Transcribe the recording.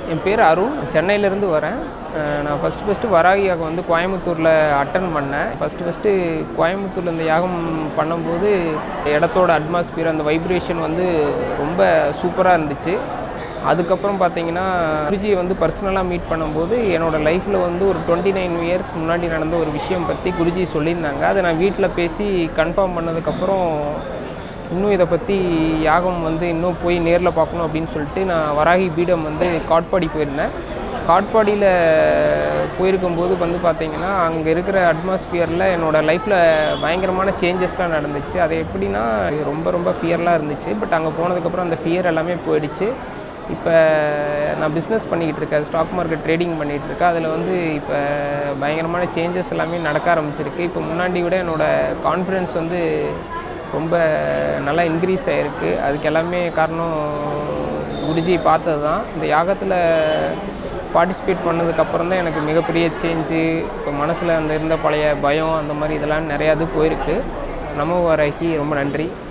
என் பேர் அருண் சென்னையிலேருந்து வரேன் அஹ் நான் ஃபஸ்ட்டு ஃபஸ்ட்டு வராகி யாகம் வந்து கோயம்புத்தூரில் அட்டன் பண்ணேன் ஃபஸ்ட்டு ஃபஸ்ட்டு கோயம்புத்தூரில் இந்த யாகம் பண்ணும்போது இடத்தோட அட்மாஸ்பியர் அந்த வைப்ரேஷன் வந்து ரொம்ப சூப்பராக இருந்துச்சு அதுக்கப்புறம் பார்த்தீங்கன்னா குருஜியை வந்து பர்சனலாக மீட் பண்ணும்போது என்னோடய லைஃப்பில் வந்து ஒரு டுவெண்ட்டி நைன் இயர்ஸ் முன்னாடி நடந்த ஒரு விஷயம் பற்றி குருஜி சொல்லியிருந்தாங்க அதை நான் வீட்டில் பேசி கன்ஃபார்ம் பண்ணதுக்கப்புறம் இன்னும் இதை பற்றி யாகம் வந்து இன்னும் போய் நேரில் பார்க்கணும் அப்படின்னு சொல்லிட்டு நான் வராகி பீடம் வந்து காட்பாடி போயிருந்தேன் காட்பாடியில் போயிருக்கும்போது வந்து பார்த்தீங்கன்னா அங்கே இருக்கிற அட்மாஸ்பியரில் என்னோடய லைஃப்பில் பயங்கரமான சேஞ்சஸ்லாம் நடந்துச்சு அது எப்படின்னா ரொம்ப ரொம்ப ஃபியர்லாம் இருந்துச்சு பட் அங்கே போனதுக்கப்புறம் அந்த ஃபியர் எல்லாமே போயிடுச்சு இப்போ நான் பிஸ்னஸ் பண்ணிக்கிட்டு இருக்கேன் ஸ்டாக் மார்க்கெட் ட்ரேடிங் பண்ணிகிட்டு இருக்கேன் அதில் வந்து இப்போ பயங்கரமான சேஞ்சஸ் எல்லாமே நடக்க ஆரம்பிச்சிருக்கு இப்போ முன்னாடி விட என்னோடய கான்ஃபிடென்ஸ் வந்து ரொம்ப நல்லா இன்க்ரீஸ் ஆகிருக்கு அதுக்கு எல்லாமே காரணம் குருஜி பார்த்தது தான் இந்த யாகத்தில் பார்ட்டிசிபேட் பண்ணதுக்கப்புறம் தான் எனக்கு மிகப்பெரிய சேஞ்சு இப்போ மனசில் அந்த இருந்த பழைய பயம் அந்த மாதிரி இதெல்லாம் நிறையா இது போயிருக்கு நமோ வராக்கி ரொம்ப நன்றி